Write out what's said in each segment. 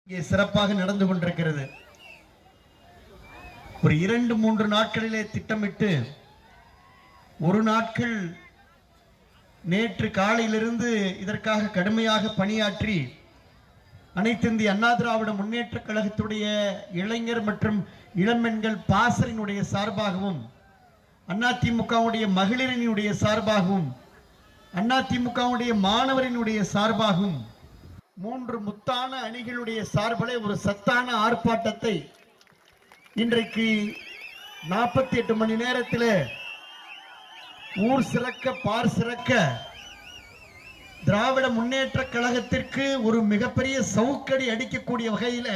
இங்கே சிறப்பாக நடந்து கொண்டிருக்கிறது ஒரு இரண்டு மூன்று நாட்களிலே திட்டமிட்டு ஒரு நாட்கள் நேற்று காலையிலிருந்து இதற்காக கடுமையாக பணியாற்றி அனைத்து இந்திய அண்ணா திராவிட முன்னேற்ற கழகத்துடைய இளைஞர் மற்றும் இளம்பெண்கள் பாசரினுடைய சார்பாகவும் அதிமுகவுடைய மகளிரினுடைய சார்பாகவும் அதிமுகவுடைய மாணவரினுடைய சார்பாகவும் மூன்று முத்தான அணிகளுடைய சார்பிலே ஒரு சத்தான ஆர்ப்பாட்டத்தை இன்றைக்கு நாற்பத்தி எட்டு மணி நேரத்தில் ஊர் சிறக்க பார் சிறக்க திராவிட முன்னேற்ற கழகத்திற்கு ஒரு மிகப்பெரிய சவுக்கடி அடிக்கக்கூடிய வகையில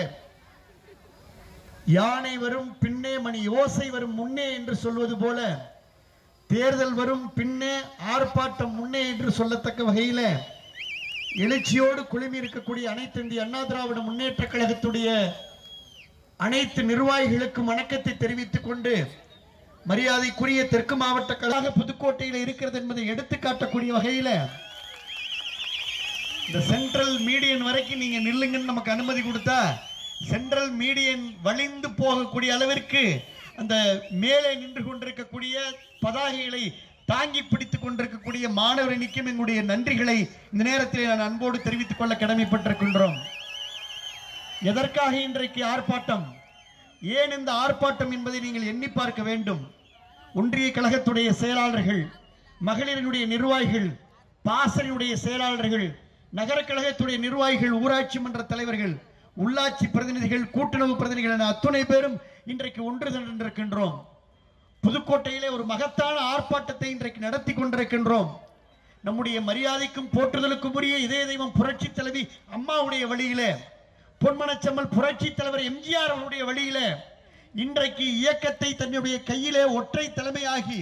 யானை வரும் பின்னே மணி யோசை வரும் முன்னே என்று சொல்வது போல தேர்தல் வரும் பின்னே ஆர்ப்பாட்டம் முன்னே என்று சொல்லத்தக்க வகையில எழுச்சியோடு குழுமி இருக்கக்கூடிய அனைத்து இந்திய அண்ணா திராவிட முன்னேற்ற கழகத்துடைய அனைத்து நிர்வாகிகளுக்கும் வணக்கத்தை தெரிவித்துக் கொண்டு மரியாதைக்குரிய தெற்கு மாவட்ட கழக புதுக்கோட்டையில் இருக்கிறது என்பதை எடுத்து காட்டக்கூடிய வகையில இந்த சென்ட்ரல் மீடியன் வரைக்கும் நீங்க நில்லுங்கன்னு நமக்கு அனுமதி கொடுத்தா சென்ட்ரல் மீடியன் வலிந்து போகக்கூடிய அளவிற்கு அந்த மேலே நின்று கொண்டிருக்கக்கூடிய பதாகைகளை தாங்கி பிடித்துக் கொண்டிருக்கக்கூடிய மாணவர் அணிக்கும் எங்களுடைய நன்றிகளை இந்த நேரத்தில் நான் அன்போடு தெரிவித்துக் கொள்ள கடமைப்பட்டிருக்கின்றோம் எதற்காக இன்றைக்கு ஆர்ப்பாட்டம் ஏன் இந்த ஆர்ப்பாட்டம் என்பதை நீங்கள் எண்ணி பார்க்க வேண்டும் ஒன்றிய கழகத்துடைய செயலாளர்கள் மகளிரினுடைய நிர்வாகிகள் பாசறையுடைய செயலாளர்கள் நகர கழகத்துடைய நிர்வாகிகள் ஊராட்சி மன்ற தலைவர்கள் உள்ளாட்சி பிரதிநிதிகள் கூட்டுறவு பிரதிநிதிகள் என அத்துணை பேரும் இன்றைக்கு ஒன்று திரண்டிருக்கின்றோம் புதுக்கோட்டையிலே ஒரு மகத்தான ஆர்ப்பாட்டத்தை இன்றைக்கு நடத்தி கொண்டிருக்கின்றோம் நம்முடைய மரியாதைக்கும் போற்றுதலுக்கும் உரிய இதய தெய்வம் புரட்சி தலைவி அம்மாவுடைய வழியிலே பொன்மனச்செம்மல் புரட்சி தலைவர் எம்ஜிஆர் அவருடைய வழியிலே இன்றைக்கு இயக்கத்தை தன்னுடைய கையிலே ஒற்றை தலைமையாகி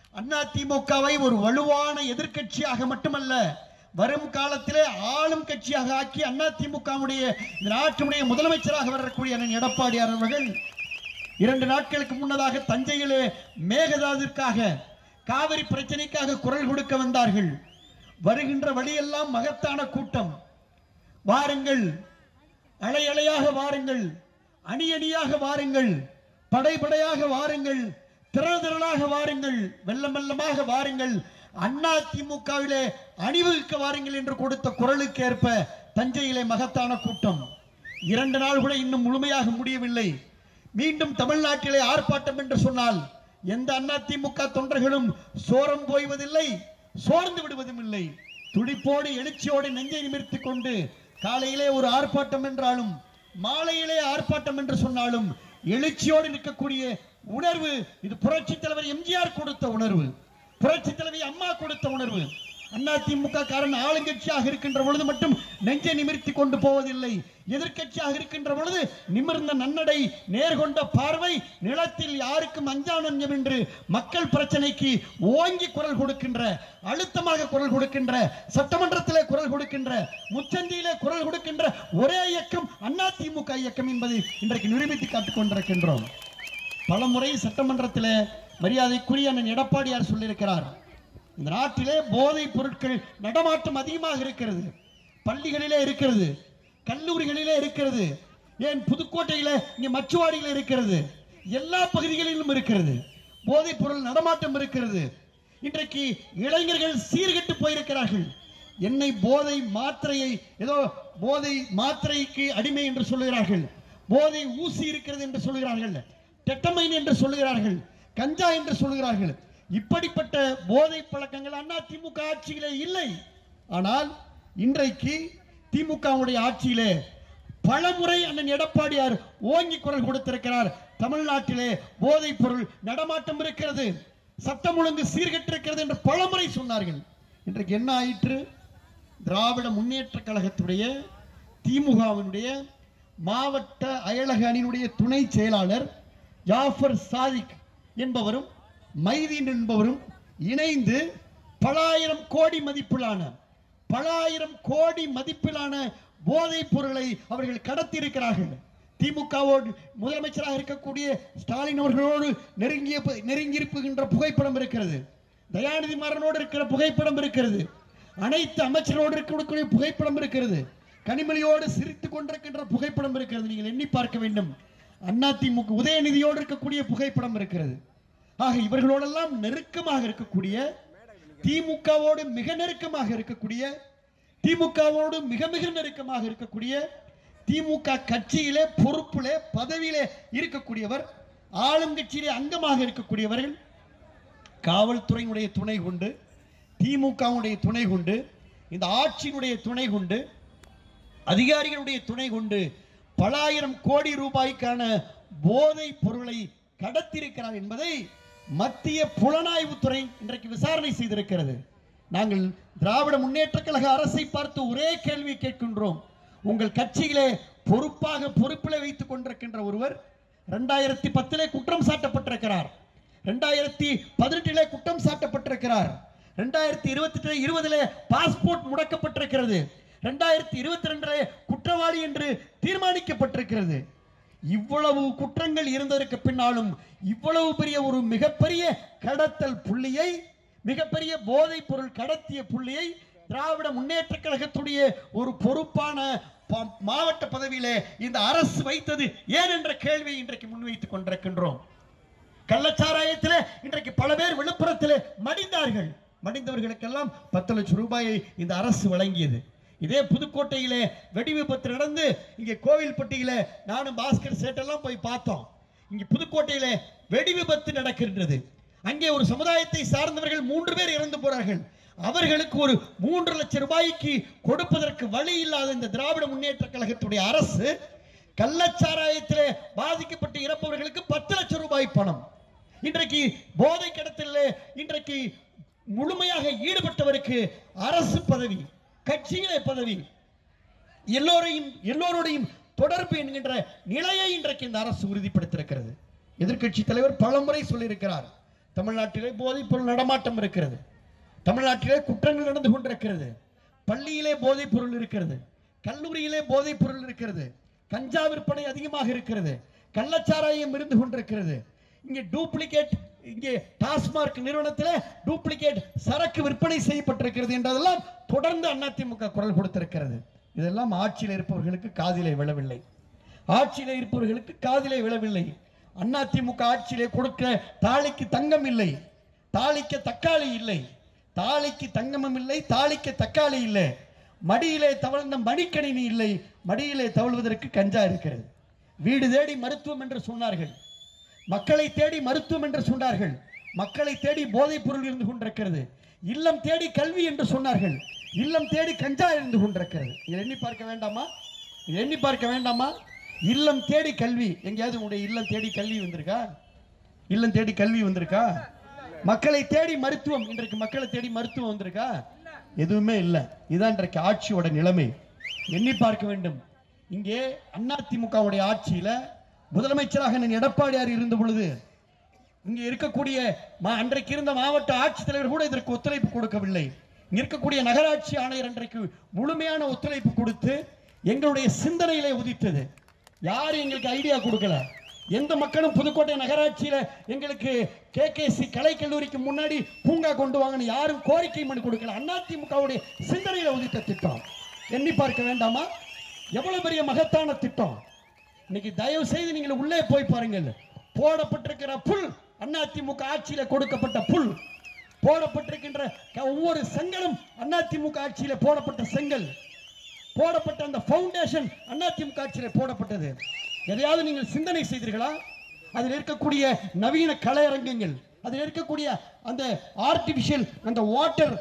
அதிமுகவை ஒரு வலுவான எதிர்க்கட்சியாக மட்டுமல்ல வரும் காலத்திலே ஆளும் கட்சியாக ஆக்கி அதிமுகவுடைய இந்த நாட்டினுடைய முதலமைச்சராக வரக்கூடிய அண்ணன் எடப்பாடியார் அவர்கள் இரண்டு நாட்களுக்கு முன்னதாக தஞ்சையிலே மேகதாதிற்காக காவிரி பிரச்சனைக்காக குரல் கொடுக்க வந்தார்கள் வருகின்ற வழியெல்லாம் மகத்தான கூட்டம் வாருங்கள் அலை அலையாக வாருங்கள் அணி அணியாக வாருங்கள் படை படையாக வாருங்கள் திரள் திரளாக வாருங்கள் வெள்ளம் வெள்ளமாக வாருங்கள் அண்ணா திமுகவிலே அணிவகுக்க வாருங்கள் என்று கொடுத்த குரலுக்கு ஏற்ப தஞ்சையிலே மகத்தான கூட்டம் இரண்டு நாள் கூட இன்னும் முழுமையாக முடியவில்லை மீண்டும் தமிழ்நாட்டிலே ஆர்ப்பாட்டம் என்று சொன்னால் எந்த அண்ணா திமுக தொண்டர்களும் சோரம் போய்வதில்லை சோர்ந்து விடுவதும் இல்லை துடிப்போடு எழுச்சியோடு நெஞ்சை நிமிர்த்திக் கொண்டு காலையிலே ஒரு ஆர்ப்பாட்டம் என்றாலும் மாலையிலே ஆர்ப்பாட்டம் என்று சொன்னாலும் எழுச்சியோடு நிற்கக்கூடிய உணர்வு இது புரட்சி தலைவர் எம்ஜிஆர் கொடுத்த உணர்வு புரட்சி தலைவி அம்மா கொடுத்த உணர்வு அண்ணா திமுக காரன் ஆளுங்கட்சியாக இருக்கின்ற பொழுது மட்டும் நெஞ்சை நிமிர்த்தி கொண்டு போவதில்லை எதிர்க்கட்சியாக இருக்கின்ற பொழுது நிமிர்ந்த நன்னடை நேர்கொண்ட பார்வை நிலத்தில் யாருக்கும் அஞ்சானஞ்சம் என்று மக்கள் பிரச்சனைக்கு ஓங்கி குரல் கொடுக்கின்ற அழுத்தமாக குரல் கொடுக்கின்ற சட்டமன்றத்திலே குரல் கொடுக்கின்ற முச்சந்தியிலே குரல் கொடுக்கின்ற ஒரே இயக்கம் அண்ணா திமுக இயக்கம் என்பதை இன்றைக்கு நிரூபித்து காட்டிக் கொண்டிருக்கின்றோம் பலமுறை சட்டமன்றத்திலே மரியாதைக்குரிய அண்ணன் எடப்பாடியார் சொல்லியிருக்கிறார் இந்த நாட்டிலே போதைப் பொருட்கள் நடமாட்டம் அதிகமாக இருக்கிறது பள்ளிகளிலே இருக்கிறது கல்லூரிகளிலே இருக்கிறது ஏன் புதுக்கோட்டையில இங்க மச்சுவாடியில இருக்கிறது எல்லா பகுதிகளிலும் இருக்கிறது போதைப் பொருள் நடமாட்டம் இருக்கிறது இன்றைக்கு இளைஞர்கள் சீர்கெட்டு போயிருக்கிறார்கள் என்னை போதை மாத்திரையை ஏதோ போதை மாத்திரைக்கு அடிமை என்று சொல்லுகிறார்கள் போதை ஊசி இருக்கிறது என்று சொல்லுகிறார்கள் டெட்டமைன் என்று சொல்லுகிறார்கள் கஞ்சா என்று சொல்லுகிறார்கள் இப்படிப்பட்ட போதை பழக்கங்கள் அண்ணா திமுக ஆட்சியிலே இல்லை ஆனால் இன்றைக்கு திமுகவுடைய ஆட்சியிலே பலமுறை அண்ணன் எடப்பாடியார் ஓங்கி குரல் கொடுத்திருக்கிறார் தமிழ்நாட்டிலே போதைப் பொருள் நடமாட்டம் இருக்கிறது சட்டம் ஒழுங்கு சீர்கெட்டிருக்கிறது என்று பலமுறை சொன்னார்கள் இன்றைக்கு என்ன ஆயிற்று திராவிட முன்னேற்ற கழகத்துடைய திமுகவினுடைய மாவட்ட அயலக அணியினுடைய துணை செயலாளர் ஜாஃபர் சாதிக் என்பவரும் மைதீன் என்பவரும் இணைந்து பலாயிரம் கோடி மதிப்பிலான பலாயிரம் கோடி மதிப்பிலான போதைப் பொருளை அவர்கள் கடத்தி இருக்கிறார்கள் திமுகவோடு முதலமைச்சராக இருக்கக்கூடிய ஸ்டாலின் அவர்களோடு நெருங்கிய நெருங்கியிருப்புகின்ற புகைப்படம் இருக்கிறது தயாநிதி மாறனோடு இருக்கிற புகைப்படம் இருக்கிறது அனைத்து அமைச்சரோடு இருக்கக்கூடிய புகைப்படம் இருக்கிறது கனிமொழியோடு சிரித்துக் கொண்டிருக்கின்ற புகைப்படம் இருக்கிறது நீங்கள் எண்ணி பார்க்க வேண்டும் அதிமுக உதயநிதியோடு இருக்கக்கூடிய புகைப்படம் இருக்கிறது ஆக இவர்களோடெல்லாம் நெருக்கமாக இருக்கக்கூடிய திமுகவோடு மிக நெருக்கமாக இருக்கக்கூடிய திமுகவோடு மிக மிக நெருக்கமாக இருக்கக்கூடிய திமுக கட்சியிலே பொறுப்பிலே பதவியிலே இருக்கக்கூடியவர் ஆளுங்கட்சியிலே அங்கமாக இருக்கக்கூடியவர்கள் காவல்துறையினுடைய துணை கொண்டு திமுகவுடைய துணை கொண்டு இந்த ஆட்சியினுடைய துணை கொண்டு அதிகாரிகளுடைய துணை கொண்டு பல ஆயிரம் கோடி ரூபாய்க்கான போதைப் பொருளை கடத்தியிருக்கிறார் என்பதை மத்திய புலனாய்வுத்துறை இன்றைக்கு விசாரணை செய்திருக்கிறது நாங்கள் திராவிட முன்னேற்ற கழக அரசை பார்த்து ஒரே கேள்வி கேட்கின்றோம் உங்கள் கட்சியிலே பொறுப்பாக பொறுப்பிலே வைத்துக் கொண்டிருக்கின்ற ஒருவர் இரண்டாயிரத்தி பத்திலே குற்றம் சாட்டப்பட்டிருக்கிறார் ரெண்டாயிரத்தி பதினெட்டிலே குற்றம் சாட்டப்பட்டிருக்கிறார் ரெண்டாயிரத்தி இருபத்தி இருபதிலே பாஸ்போர்ட் முடக்கப்பட்டிருக்கிறது ரெண்டாயிரத்தி இருபத்தி ரெண்டிலே குற்றவாளி என்று தீர்மானிக்கப்பட்டிருக்கிறது இவ்வளவு குற்றங்கள் இருந்ததற்கு பின்னாலும் இவ்வளவு பெரிய ஒரு மிகப்பெரிய கடத்தல் புள்ளியை மிகப்பெரிய போதைப் பொருள் கடத்திய புள்ளியை திராவிட முன்னேற்ற கழகத்துடைய ஒரு பொறுப்பான ப- மாவட்ட பதவியிலே இந்த அரசு வைத்தது ஏன் என்ற கேள்வியை இன்றைக்கு முன்வைத்துக் கொண்டிருக்கின்றோம் கள்ளச்சாராயத்திலே இன்றைக்கு பல பேர் விழுப்புரத்திலே மடிந்தார்கள் மடிந்தவர்களுக்கெல்லாம் பத்து லட்சம் ரூபாயை இந்த அரசு வழங்கியது இதே புதுக்கோட்டையிலே வெடி விபத்து நடந்து இங்கே கோவில்பட்டியிலே நானும் பாஸ்கர் சேட்டெல்லாம் போய் பார்த்தோம் இங்கே புதுக்கோட்டையிலே வெடி விபத்து நடக்கின்றது அங்கே ஒரு சமுதாயத்தை சார்ந்தவர்கள் மூன்று பேர் இறந்து போறார்கள் அவர்களுக்கு ஒரு மூன்று லட்சம் ரூபாய்க்கு கொடுப்பதற்கு வழி இல்லாத இந்த திராவிட முன்னேற்ற கழகத்துடைய அரசு கள்ளச்சாராயத்திலே பாதிக்கப்பட்டு இறப்பவர்களுக்கு பத்து லட்சம் ரூபாய் பணம் இன்றைக்கு போதை கடத்தலில் இன்றைக்கு முழுமையாக ஈடுபட்டவருக்கு அரசு பதவி கட்சியிலே பதவி எல்லோரையும் எல்லோருடையும் தொடர்பு என்கின்ற நிலையை இன்றைக்கு இந்த அரசு உறுதிப்படுத்தியிருக்கிறது எதிர்க்கட்சி தலைவர் பலமுறை சொல்லியிருக்கிறார் தமிழ்நாட்டிலே போதைப் பொருள் நடமாட்டம் இருக்கிறது தமிழ்நாட்டிலே குற்றங்கள் நடந்து கொண்டிருக்கிறது பள்ளியிலே போதைப் பொருள் இருக்கிறது கல்லூரியிலே போதைப் பொருள் இருக்கிறது கஞ்சா விற்பனை அதிகமாக இருக்கிறது கள்ளச்சாராயம் இருந்து கொண்டிருக்கிறது இங்கே டூப்ளிகேட் இங்கே டாஸ்மார்க் நிறுவனத்தில் டூப்ளிகேட் சரக்கு விற்பனை செய்யப்பட்டிருக்கிறது என்றதெல்லாம் தொடர்ந்து அதிமுக குரல் கொடுத்திருக்கிறது இதெல்லாம் ஆட்சியில் இருப்பவர்களுக்கு காதிலே விழவில்லை ஆட்சியிலே இருப்பவர்களுக்கு காதிலே விழவில்லை அதிமுக ஆட்சியிலே கொடுக்க தாலிக்கு தங்கம் இல்லை தாலிக்கு தக்காளி இல்லை தாலிக்கு தங்கமும் இல்லை தாலிக்கு தக்காளி இல்லை மடியிலே தவழ்ந்த மடிக்கணினி இல்லை மடியிலே தவழ்வதற்கு கஞ்சா இருக்கிறது வீடு தேடி மருத்துவம் என்று சொன்னார்கள் மக்களை தேடி மருத்துவம் என்று சொன்னார்கள் மக்களை தேடி போதைப் பொருள் இருந்து கொண்டிருக்கிறது இல்லம் தேடி கல்வி என்று சொன்னார்கள் இல்லம் தேடி கஞ்சா இருந்து கொண்டிருக்கிறது இதை எண்ணி பார்க்க வேண்டாமா இதை எண்ணி பார்க்க வேண்டாமா இல்லம் தேடி கல்வி எங்கேயாவது உங்களுடைய இல்லம் தேடி கல்வி வந்திருக்கா இல்லம் தேடி கல்வி வந்திருக்கா மக்களை தேடி மருத்துவம் இன்றைக்கு மக்களை தேடி மருத்துவம் வந்திருக்கா எதுவுமே இல்லை இதான் இன்றைக்கு ஆட்சியோட நிலைமை எண்ணி பார்க்க வேண்டும் இங்கே அதிமுகவுடைய ஆட்சியில முதலமைச்சராக நான் எடப்பாடியார் இருந்த பொழுது இங்க இருக்கக்கூடிய மா- அன்றைக்கு இருந்த மாவட்ட ஆட்சித்தலைவர் கூட இதற்கு ஒத்துழைப்பு கொடுக்கவில்லை இங்க இருக்கக்கூடிய நகராட்சி ஆணையர் அன்றைக்கு முழுமையான ஒத்துழைப்பு கொடுத்து எங்களுடைய சிந்தனையிலே உதித்தது யாரும் எங்களுக்கு ஐடியா கொடுக்கல எந்த மக்களும் புதுக்கோட்டை நகராட்சியில எங்களுக்கு கே கே சி கலை கல்லூரிக்கு முன்னாடி பூங்கா கொண்டு வாங்கன்னு யாரும் கோரிக்கை மனு கொடுக்கல அதிமுகவுடைய சிந்தனையில உதித்த திட்டம் எண்ணி பார்க்க வேண்டாமா எவ்வளவு பெரிய மகத்தான திட்டம் இன்னைக்கு தயவு செய்து நீங்கள் உள்ளே போய் பாருங்கள் போடப்பட்டிருக்கிற புல் அதிமுக ஆட்சியில கொடுக்கப்பட்ட புல் போடப்பட்டிருக்கின்ற க- ஒவ்வொரு செங்கலும் அதிமுக ஆட்சியில போடப்பட்ட செங்கல் போடப்பட்ட அந்த ஃபவுண்டேஷன் அதிமுக ஆட்சியில போடப்பட்டது எதையாவது நீங்கள் சிந்தனை செய்தீர்களா அதில் இருக்கக்கூடிய நவீன கலையரங்கங்கள் அதில் இருக்கக்கூடிய அந்த ஆர்டிபிஷியல் அந்த வாட்டர்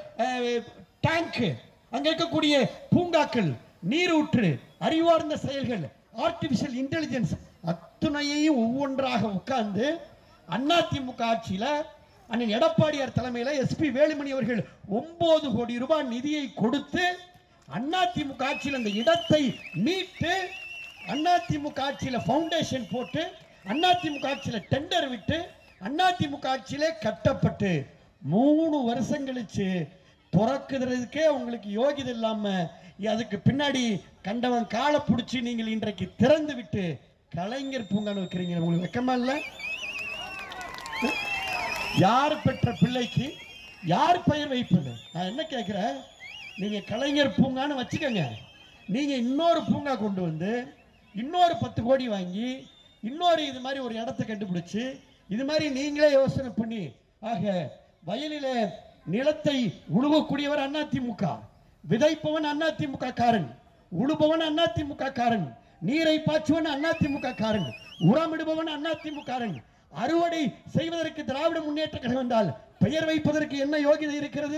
டேங்க் அங்க இருக்கக்கூடிய பூங்காக்கள் நீரூற்று அறிவார்ந்த செயல்கள் ஆர்டிபிஷியல் இன்டெலிஜென்ஸ் அத்துணையையும் ஒவ்வொன்றாக உட்கார்ந்து அதிமுக ஆட்சியில அண்ணன் எடப்பாடியார் தலைமையில எஸ்பி வேலுமணி அவர்கள் ஒன்பது கோடி ரூபாய் நிதியை கொடுத்து அதிமுக ஆட்சியில் அந்த இடத்தை மீட்டு அதிமுக ஆட்சியில ஃபவுண்டேஷன் போட்டு அதிமுக ஆட்சியில டெண்டர் விட்டு அதிமுக ஆட்சியிலே கட்டப்பட்டு மூணு வருஷம் கழிச்சு துறக்குறதுக்கே உங்களுக்கு யோகிதை இல்லாம அதுக்கு பின்னாடி கண்டவன் காலை பிடிச்சி நீங்கள் இன்றைக்கு திறந்து விட்டு கலைஞர் பூங்கான்னு வைக்கிறீங்க உங்களுக்கு வெக்கமா இல்லை யார் பெற்ற பிள்ளைக்கு யார் பெயர் வைப்பது நான் என்ன கேட்கிறேன் நீங்க கலைஞர் பூங்கான்னு வச்சுக்கோங்க நீங்க இன்னொரு பூங்கா கொண்டு வந்து இன்னொரு பத்து கோடி வாங்கி இன்னொரு இது மாதிரி ஒரு இடத்தை கண்டுபிடிச்சு இது மாதிரி நீங்களே யோசனை பண்ணி ஆக வயலிலே நிலத்தை உழுவக்கூடியவர் அதிமுக விதைப்பவன் அதிமுக காரன் உழுபவன் அதிமுக காரன் நீரை பாய்ச்சுவன் அதிமுக காரன் உரமிடுபவன் அதிமுக காரன் அறுவடை செய்வதற்கு திராவிட முன்னேற்ற கழகம் என்றால் பெயர் வைப்பதற்கு என்ன யோகிதை இருக்கிறது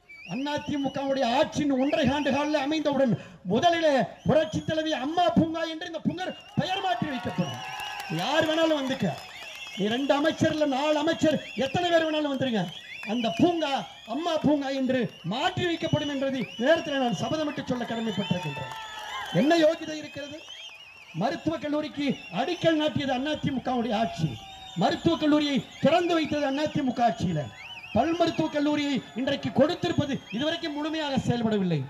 அதிமுகவுடைய ஆட்சியின் ஒன்றரை ஆண்டு காலில் அமைந்தவுடன் முதலிலே புரட்சி தலைவி அம்மா பூங்கா என்று இந்த புங்கர் பெயர் மாற்றி வைக்கப்படும் யார் வேணாலும் வந்துக்க நீ ரெண்டு அமைச்சர் இல்ல நாலு அமைச்சர் எத்தனை பேர் வேணாலும் வந்துருங்க அந்த பூங்கா அம்மா பூங்கா என்று மாற்றி வைக்கப்படும் என்பதை நேரத்தில் நான் சபதமிட்டு சொல்ல கடமைப்பட்டிருக்கின்றேன் என்ன யோகிதை இருக்கிறது மருத்துவக் கல்லூரிக்கு அடிக்கல் நாட்டியது அதிமுகவுடைய ஆட்சி மருத்துவக் கல்லூரியை திறந்து வைத்தது அதிமுக ஆட்சியில பல் மருத்துவக் கல்லூரியை இன்றைக்கு கொடுத்திருப்பது இதுவரைக்கும் முழுமையாக செயல்படவில்லை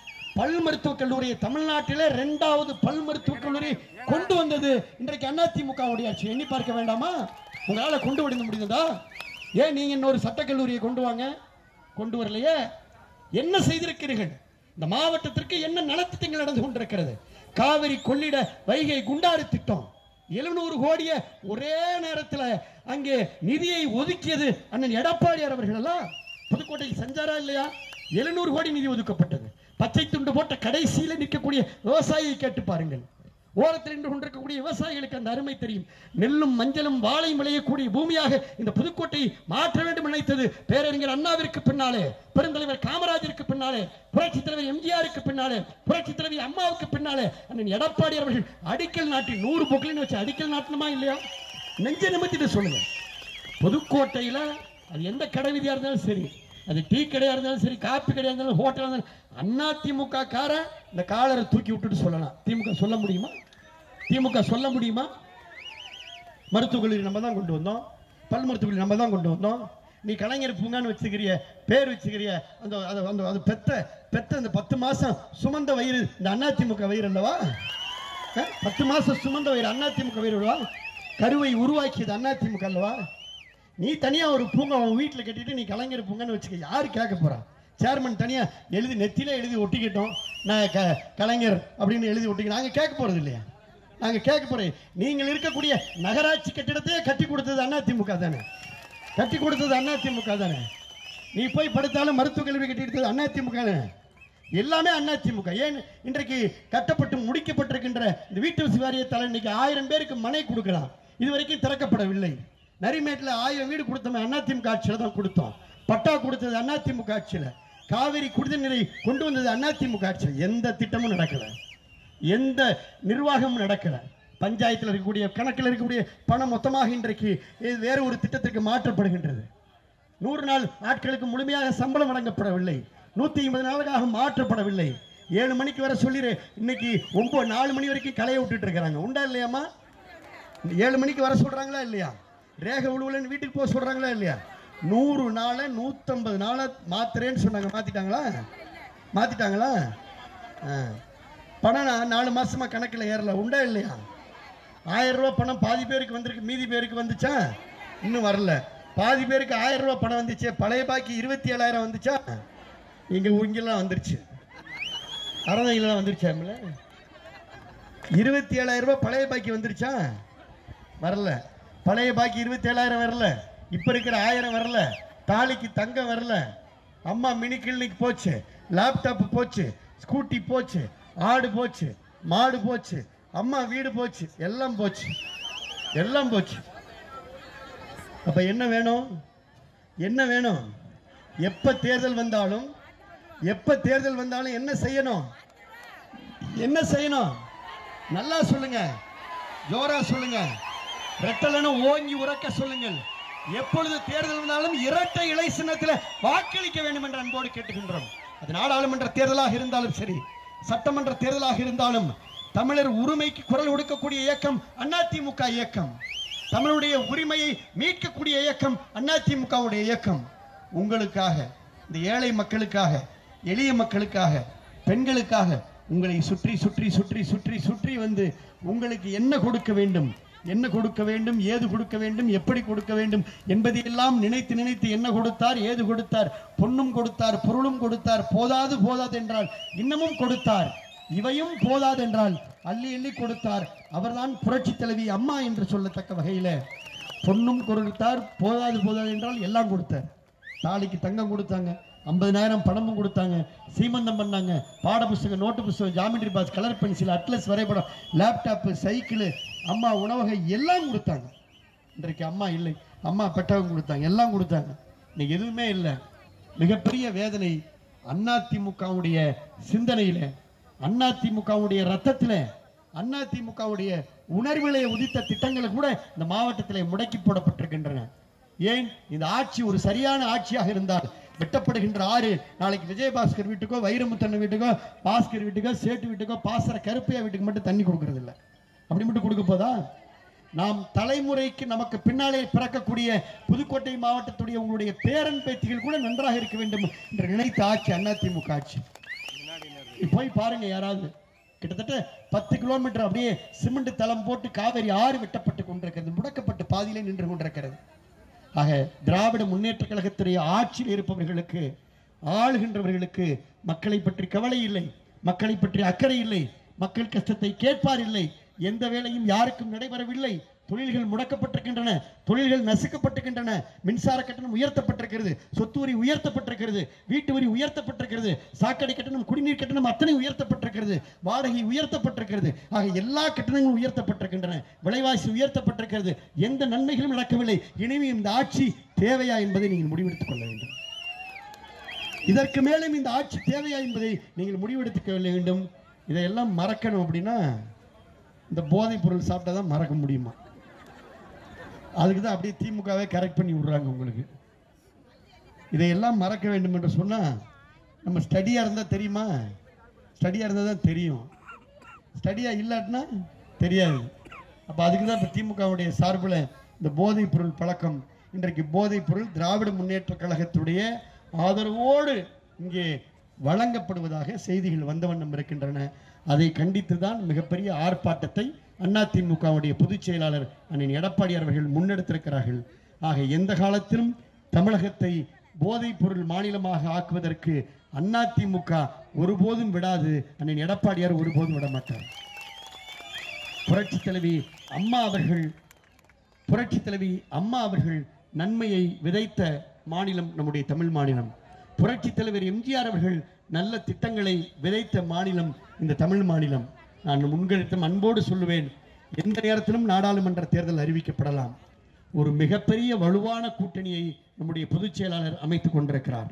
பல் மருத்துவக் கல்லூரியை தமிழ்நாட்டிலே இரண்டாவது பல் மருத்துவக் கல்லூரி கொண்டு வந்தது இன்றைக்கு அதிமுகவுடைய ஆட்சி எண்ணி பார்க்க வேண்டாமா உங்களால கொண்டு விட முடிந்ததா ஏன் நீங்க இன்னொரு சட்டக்கல்லூரியை கொண்டு வாங்க கொண்டு வரலையே என்ன செய்திருக்கிறீர்கள் இந்த மாவட்டத்திற்கு என்ன நலத்திட்டங்கள் நடந்து கொண்டிருக்கிறது காவிரி கொள்ளிட வைகை குண்டாறு திட்டம் எழுநூறு கோடிய ஒரே நேரத்தில் அங்கே நிதியை ஒதுக்கியது அண்ணன் எடப்பாடியார் அவர்கள் எல்லாம் புதுக்கோட்டையில் செஞ்சாரா இல்லையா எழுநூறு கோடி நிதி ஒதுக்கப்பட்டது பச்சை துண்டு போட்ட கடைசியில் நிற்கக்கூடிய விவசாயியை கேட்டு பாருங்கள் ஓரத்தில் நின்று கொண்டிருக்கக்கூடிய விவசாயிகளுக்கு அந்த அருமை தெரியும் நெல்லும் மஞ்சளும் வாழையும் விளையக்கூடிய பூமியாக இந்த புதுக்கோட்டை மாற்ற வேண்டும் நினைத்தது பேரறிஞர் அண்ணாவிற்கு பின்னாலே பெருந்தலைவர் காமராஜருக்கு பின்னாலே புரட்சி தலைவர் எம்ஜிஆருக்கு பின்னாலே புரட்சி தலைவி அம்மாவுக்கு பின்னாலே அண்ணன் எடப்பாடி அவர்கள் அடிக்கல் நாட்டி நூறு பொக்களின்னு வச்சு அடிக்கல் நாட்டணுமா இல்லையா நெஞ்ச நிமித்திட்டு சொல்லுங்க புதுக்கோட்டையில அது எந்த கடை வீதியா இருந்தாலும் சரி அது டீ கடையா இருந்தாலும் சரி காப்பி கடையா இருந்தாலும் ஹோட்டலா இருந்தாலும் அண்ணா திமுக காரன் இந்த காலரை தூக்கி விட்டுட்டு சொல்லலாம் திமுக சொல்ல முடியுமா திமுக சொல்ல முடியுமா மருத்துவக் கல்லூரி நம்ம தான் கொண்டு வந்தோம் பல் மருத்துவக் கல்லூரி நம்ம தான் கொண்டு வந்தோம் நீ கலைஞர் பூங்கான்னு வச்சுக்கிறிய பேர் வச்சுக்கிறிய அந்த அந்த அந்த அது பெத்த பெத்த அந்த பத்து மாசம் சுமந்த வயிறு இந்த அதிமுக வயிறு அல்லவா அஹ், பத்து மாசம் சுமந்த வயிறு அதிமுக வயிறு அல்லவா கருவை உருவாக்கியது அதிமுக அல்லவா நீ தனியா ஒரு பூங்கா உன் வீட்டில் கட்டிட்டு நீ கலைஞர் பூங்கான்னு வச்சுக்க யாரு கேட்க போறா சேர்மன் தனியா எழுதி நெத்தியில எழுதி ஒட்டிக்கிட்டோம் நான் க கலைஞர் அப்படின்னு எழுதி ஒட்டிக்க நாங்க கேட்க போறது இல்லையா நாங்க கேட்க போறோம் நீங்கள் இருக்கக்கூடிய நகராட்சி கட்டிடத்தையே கட்டி கொடுத்தது அதிமுக தானே கட்டி கொடுத்தது அதிமுக தானே நீ போய் படுத்தாலும் மருத்துவக் கல்வி கட்டி எடுத்தது அதிமுக தானே எல்லாமே அதிமுக ஏன் இன்றைக்கு கட்டப்பட்டு முடிக்கப்பட்டிருக்கின்ற இந்த வீட்டு வசதி வாரியத்தால் இன்னைக்கு ஆயிரம் பேருக்கு மனை கொடுக்கலாம் இதுவரைக்கும் திறக்கப்படவில்லை நரிமேட்டில் ஆயிரம் வீடு கொடுத்தோம் அதிமுக ஆட்சியில் தான் கொடுத்தோம் பட்டா கொடுத்தது அதிமுக ஆட்சியில் காவிரி குடிநீர் நீரை கொண்டு வந்தது அதிமுக ஆட்சியில் எந்த திட்டமும் நடக்கல எந்த நிர்வாகமும் நடக்கல பஞ்சாயத்தில் இருக்கக்கூடிய கணக்கில் இருக்கக்கூடிய பணம் மொத்தமாக இன்றைக்கு இது வேறு ஒரு திட்டத்திற்கு மாற்றப்படுகின்றது நூறு நாள் ஆட்களுக்கு முழுமையாக சம்பளம் வழங்கப்படவில்லை நூத்தி ஐம்பது நாளுக்காக மாற்றப்படவில்லை ஏழு மணிக்கு வர சொல்லிடு இன்னைக்கு ஒன்பது நாலு மணி வரைக்கும் களைய விட்டுட்டு இருக்கிறாங்க உண்டா இல்லையாம்மா இந்த ஏழு மணிக்கு வர சொல்றாங்களா இல்லையா ரேக உழுவலன்னு வீட்டுக்கு போக சொல்றாங்களா இல்லையா நூறு நாளை நூத்தம்பது நாளை மாத்துறேன்னு சொன்னாங்க மாத்திட்டாங்களா மாத்திட்டாங்களா ஆ. பணம் நா- நாலு மாசமா கணக்கில் ஏறல உண்டா இல்லையா ஆயிரம் ரூபாய் பணம் பாதி பேருக்கு வந்திருக்கு மீதி பேருக்கு வந்துச்சா இன்னும் வரல பாதி பேருக்கு ஆயிரம் ரூபாய் பணம் வந்துச்சு பழைய பாக்கி இருபத்தி ஏழாயிரம் வந்துச்சா இங்க இங்கெல்லாம் வந்துருச்சு அறநகைலாம் வந்துருச்சாம்ல இருபத்தி ஏழாயிரம் ரூபாய் பழைய பாக்கி வந்துருச்சா வரல பழைய பாக்கி இருபத்தி ஏழாயிரம் வரல இப்ப இருக்கிற ஆயிரம் வரல தாலிக்கு தங்கம் வரல அம்மா மினி கிளினிக் போச்சு லேப்டாப் போச்சு ஸ்கூட்டி போச்சு ஆடு போச்சு மாடு போச்சு அம்மா வீடு போச்சு எல்லாம் போச்சு எல்லாம் போச்சு அப்ப என்ன வேணும் என்ன வேணும் எப்ப தேர்தல் வந்தாலும் எப்ப தேர்தல் வந்தாலும் என்ன செய்யணும் என்ன செய்யணும் நல்லா சொல்லுங்க ஜோரா சொல்லுங்க ரெட்டலன்னு ஓங்கி உறக்க சொல்லுங்கள் எப்பொழுது தேர்தல் வந்தாலும் இரட்டை இலை சின்னத்தில் வாக்களிக்க வேண்டும் என்று அன்போடு கேட்டுக்கின்றோம் அது நாடாளுமன்ற தேர்தலாக இருந்தாலும் சரி சட்டமன்ற தேர்தலாக இருந்தாலும் தமிழர் உரிமைக்கு குரல் கொடுக்கக்கூடிய இயக்கம் அதிமுக இயக்கம் தமிழுடைய உரிமையை மீட்கக்கூடிய இயக்கம் அதிமுகவுடைய இயக்கம் உங்களுக்காக இந்த ஏழை மக்களுக்காக எளிய மக்களுக்காக பெண்களுக்காக உங்களை சுற்றி சுற்றி சுற்றி சுற்றி சுற்றி வந்து உங்களுக்கு என்ன கொடுக்க வேண்டும் என்ன கொடுக்க வேண்டும் ஏது கொடுக்க வேண்டும் எப்படி கொடுக்க வேண்டும் என்பதையெல்லாம் நினைத்து நினைத்து என்ன கொடுத்தார் ஏது கொடுத்தார் பொன்னும் கொடுத்தார் பொருளும் கொடுத்தார் போதாது போதாது என்றால் இன்னமும் கொடுத்தார் இவையும் போதாது என்றால் அள்ளி அள்ளி கொடுத்தார் அவர்தான் புரட்சி தலைவி அம்மா என்று சொல்லத்தக்க வகையில பொன்னும் கொடுத்தார் போதாது போதாது என்றால் எல்லாம் கொடுத்தார் தாலிக்கு தங்கம் கொடுத்தாங்க ஐம்பதினாயிரம் பணமும் கொடுத்தாங்க சீமந்தம் பண்ணாங்க பாட புஸ்தகம் நோட்டு புஸ்தகம் geometry box colour pencil atlas வரைபடம் லேப்டாப்பு சைக்கிள் அம்மா உணவகை எல்லாம் கொடுத்தாங்க இன்றைக்கு அம்மா இல்லை அம்மா பெட்டகம் கொடுத்தாங்க எல்லாம் கொடுத்தாங்க இன்னைக்கு எதுவுமே இல்லை மிகப்பெரிய வேதனை அதிமுகவுடைய சிந்தனையில அதிமுகவுடைய ரத்தத்தில அதிமுகவுடைய உணர்விலே உதித்த திட்டங்களை கூட இந்த மாவட்டத்திலே முடக்கி போடப்பட்டிருக்கின்றன ஏன் இந்த ஆட்சி ஒரு சரியான ஆட்சியாக இருந்தால் வெட்டப்படுகின்ற ஆறு நாளைக்கு விஜயபாஸ்கர் வீட்டுக்கோ வைரமுத்தண்ணன் வீட்டுக்கோ பாஸ்கர் வீட்டுக்கோ சேட்டு வீட்டுக்கோ பாசற கருப்பையா வீட்டுக்கு மட்டும் தண்ணி கொடுக்கறது இல்ல அப்படி மட்டும் கொடுக்க போதா நாம் தலைமுறைக்கு நமக்கு பின்னாலே பிறக்கக்கூடிய புதுக்கோட்டை மாவட்டத்துடைய உங்களுடைய பேரன் பேத்திகள் கூட நன்றாக இருக்க வேண்டும் என்று நினைத்த ஆட்சி அதிமுக ஆட்சி போய் பாருங்க யாராவது கிட்டத்தட்ட பத்து கிலோமீட்டர் அப்படியே சிமெண்ட் தளம் போட்டு காவிரி ஆறு வெட்டப்பட்டு கொண்டிருக்கிறது முடக்கப்பட்டு பாதியிலே நின்று கொண்டிருக்கிறது ஆக திராவிட முன்னேற்ற கழகத்துடைய ஆட்சியில் இருப்பவர்களுக்கு ஆளுகின்றவர்களுக்கு மக்களை பற்றி கவலை இல்லை மக்களை பற்றி அக்கறை இல்லை மக்கள் கஷ்டத்தை கேட்பார் இல்லை எந்த வேலையும் யாருக்கும் நடைபெறவில்லை தொழில்கள் முடக்கப்பட்டிருக்கின்றன தொழில்கள் நசுக்கப்பட்டிருக்கின்றன மின்சார கட்டணம் உயர்த்தப்பட்டிருக்கிறது சொத்து வரி உயர்த்தப்பட்டிருக்கிறது வீட்டு வரி உயர்த்தப்பட்டிருக்கிறது சாக்கடை கட்டணம் குடிநீர் கட்டணம் அத்தனை உயர்த்தப்பட்டிருக்கிறது வாடகை உயர்த்தப்பட்டிருக்கிறது ஆக எல்லா கட்டணங்களும் உயர்த்தப்பட்டிருக்கின்றன விலைவாசி உயர்த்தப்பட்டிருக்கிறது எந்த நன்மைகளும் நடக்கவில்லை இனிமே இந்த ஆட்சி தேவையா என்பதை நீங்கள் முடிவெடுத்துக் கொள்ள வேண்டும் இதற்கு மேலும் இந்த ஆட்சி தேவையா என்பதை நீங்கள் முடிவெடுத்துக் கொள்ள வேண்டும் இதையெல்லாம் மறக்கணும் அப்படின்னா இந்த போதைப் பொருள் சாப்பிட்டா தான் மறக்க முடியுமா அதுக்கு தான் அப்படியே திமுகவே கரெக்ட் பண்ணி விடுறாங்க உங்களுக்கு இதையெல்லாம் மறக்க வேண்டும் என்று சொன்னா நம்ம ஸ்டடியா இருந்தா தெரியுமா ஸ்டடியா இருந்தா தான் தெரியும் ஸ்டடியா இல்லாட்டினா தெரியாது அப்ப அதுக்கு தான் இப்போ திமுகவுடைய சார்பில் இந்த போதைப் பொருள் பழக்கம் இன்றைக்கு போதைப் பொருள் திராவிட முன்னேற்ற கழகத்துடைய ஆதரவோடு இங்கே வழங்கப்படுவதாக செய்திகள் வந்த வண்ணம் இருக்கின்றன அதை கண்டித்து தான் மிகப்பெரிய ஆர்ப்பாட்டத்தை அதிமுகவுடைய பொதுச் செயலாளர் அண்ணன் எடப்பாடி அவர்கள் முன்னெடுத்திருக்கிறார்கள் ஆக எந்த காலத்திலும் தமிழகத்தை போதைப் பொருள் மாநிலமாக ஆக்குவதற்கு அதிமுக ஒருபோதும் விடாது அண்ணன் எடப்பாடியார் ஒருபோதும் விட மாட்டார் புரட்சி தலைவி அம்மா அவர்கள் புரட்சி தலைவி அம்மா அவர்கள் நன்மையை விதைத்த மாநிலம் நம்முடைய தமிழ் மாநிலம் புரட்சி தலைவர் எம்ஜிஆர் அவர்கள் நல்ல திட்டங்களை விதைத்த மாநிலம் இந்த தமிழ் மாநிலம் நான் முன்கழித்தும் அன்போடு சொல்லுவேன் எந்த நேரத்திலும் நாடாளுமன்ற தேர்தல் அறிவிக்கப்படலாம் ஒரு மிகப்பெரிய வலுவான கூட்டணியை நம்முடைய பொதுச் செயலாளர் அமைத்துக் கொண்டிருக்கிறார்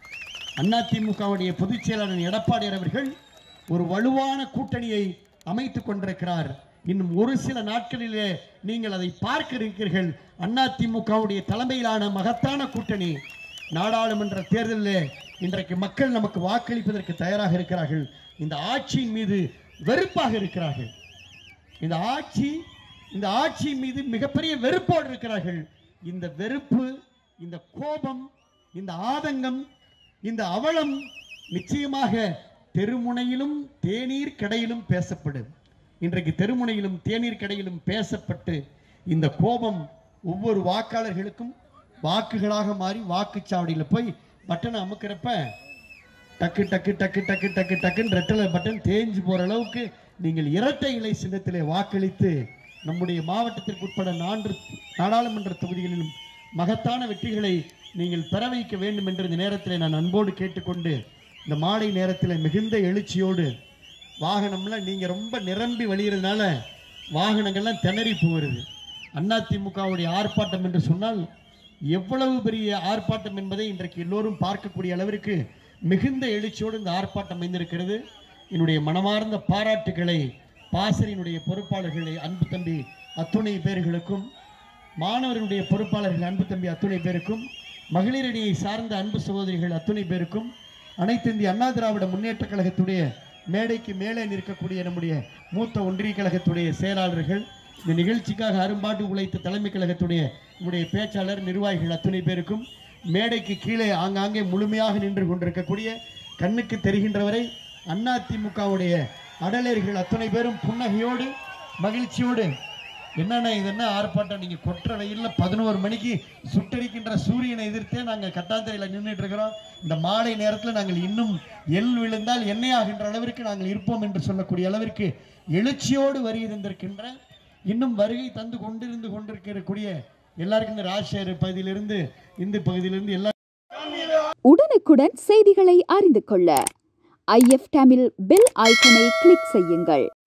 அதிமுகவுடைய பொதுச் செயலாளர் எடப்பாடியார் அவர்கள் ஒரு வலுவான கூட்டணியை அமைத்துக் கொண்டிருக்கிறார் இன்னும் ஒரு சில நாட்களிலே நீங்கள் அதை பார்க்க இருக்கிறீர்கள் அதிமுகவுடைய தலைமையிலான மகத்தான கூட்டணி நாடாளுமன்ற தேர்தலிலே இன்றைக்கு மக்கள் நமக்கு வாக்களிப்பதற்கு தயாராக இருக்கிறார்கள் இந்த ஆட்சியின் மீது வெறுப்பாக இருக்கிறார்கள் இந்த ஆட்சி இந்த ஆட்சியின் மீது மிகப்பெரிய வெறுப்போடு இருக்கிறார்கள் இந்த வெறுப்பு இந்த கோபம் இந்த ஆதங்கம் இந்த அவலம் நிச்சயமாக தெருமுனையிலும் தேநீர் கடையிலும் பேசப்படும் இன்றைக்கு தெருமுனையிலும் தேநீர் கடையிலும் பேசப்பட்டு இந்த கோபம் ஒவ்வொரு வாக்காளர்களுக்கும் வாக்குகளாக மாறி வாக்குச்சாவடியில் போய் பட்டனை அமுக்கிறப்ப டக்கு டக்கு டக்கு டக்கு டக்கு டக்குன்னு ரெட்டலை பட்டன் தேஞ்சு போற அளவுக்கு நீங்கள் இரட்டை இலை சின்னத்திலே வாக்களித்து நம்முடைய மாவட்டத்திற்கு உட்பட நான்கு நாடாளுமன்ற தொகுதிகளிலும் மகத்தான வெற்றிகளை நீங்கள் பெற வைக்க வேண்டும் என்று இந்த நேரத்தில் நான் அன்போடு கேட்டுக்கொண்டு இந்த மாலை நேரத்தில் மிகுந்த எழுச்சியோடு வாகனம்லாம் நீங்கள் ரொம்ப நிரம்பி வழிகிறதுனால வாகனங்கள்லாம் திணறி போகிறது அதிமுகவுடைய ஆர்ப்பாட்டம் என்று சொன்னால் எவ்வளவு பெரிய ஆர்ப்பாட்டம் என்பதை இன்றைக்கு எல்லோரும் பார்க்கக்கூடிய அளவிற்கு மிகுந்த எழுச்சியோடு இந்த ஆர்ப்பாட்டம் அமைந்திருக்கிறது என்னுடைய மனமார்ந்த பாராட்டுகளை பாசரியினுடைய பொறுப்பாளர்களை அன்பு தம்பி அத்துணை பேர்களுக்கும் மாணவர்களுடைய பொறுப்பாளர்கள் அன்பு தம்பி அத்துணை பேருக்கும் மகளிரணியை சார்ந்த அன்பு சகோதரிகள் அத்துணை பேருக்கும் அனைத்து இந்திய அண்ணா திராவிட முன்னேற்ற கழகத்துடைய மேடைக்கு மேலே நிற்கக்கூடிய நம்முடைய மூத்த ஒன்றிய கழகத்துடைய செயலாளர்கள் இந்த நிகழ்ச்சிக்காக அரும்பாட்டு உழைத்த தலைமை கழகத்துடைய நம்முடைய பேச்சாளர் நிர்வாகிகள் அத்துணை பேருக்கும் மேடைக்கு கீழே ஆங்காங்கே முழுமையாக நின்று கொண்டிருக்கக்கூடிய கண்ணுக்கு தெரிகின்றவரை அதிமுகவுடைய அடலேர்கள் அத்தனை பேரும் புன்னகையோடு மகிழ்ச்சியோடு என்னென்ன இது என்ன ஆர்ப்பாட்டம் நீங்க கொற்ற வெயில்ல பதினோரு மணிக்கு சுட்டரிக்கின்ற சூரியனை எதிர்த்தே நாங்க கட்டாந்தரையில நின்றுட்டு இருக்கிறோம் இந்த மாலை நேரத்துல நாங்கள் இன்னும் எள் விழுந்தால் எண்ணெய் ஆகின்ற அளவிற்கு நாங்கள் இருப்போம் என்று சொல்லக்கூடிய அளவிற்கு எழுச்சியோடு வருகை தந்திருக்கின்ற இன்னும் வருகை தந்து கொண்டிருந்து கொண்டிருக்கக்கூடிய எல்லாருக்கும் இந்த ராஜ்சேகர் பகுதியிலிருந்து இந்து பகுதியிலிருந்து எல்லா உடனுக்குடன் செய்திகளை அறிந்து கொள்ள ஐஎஃப் தமிழ் பெல் ஐக்கனை கிளிக் செய்யுங்கள்